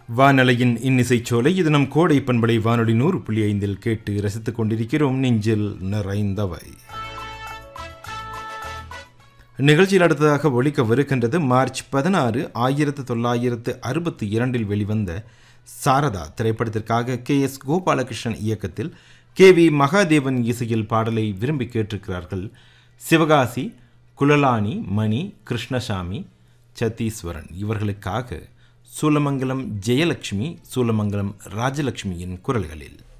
வானலையின் இன்னிசைச் சோலை இது நம் கோடை பண்பலை வானொலி நூறு புள்ளி ஐந்தில் கேட்டு ரசித்துக் கொண்டிருக்கிறோம் நெஞ்சில் நிறைந்தவை நிகழ்ச்சியில் அடுத்ததாக ஒழிக்கவிருக்கின்றது மார்ச் பதினாறு ஆயிரத்து தொள்ளாயிரத்து அறுபத்தி இரண்டில் வெளிவந்த சாரதா திரைப்படத்திற்காக கே எஸ் கோபாலகிருஷ்ணன் இயக்கத்தில் கே வி மகாதேவன் இசையில் பாடலை விரும்பி கேட்டிருக்கிறார்கள் சிவகாசி குலலானி மணி கிருஷ்ணசாமி சத்தீஸ்வரன் இவர்களுக்காக சூலமங்கலம் ஜெயலட்சுமி சூலமங்கலம் ராஜலட்சுமியின் குரல்களில்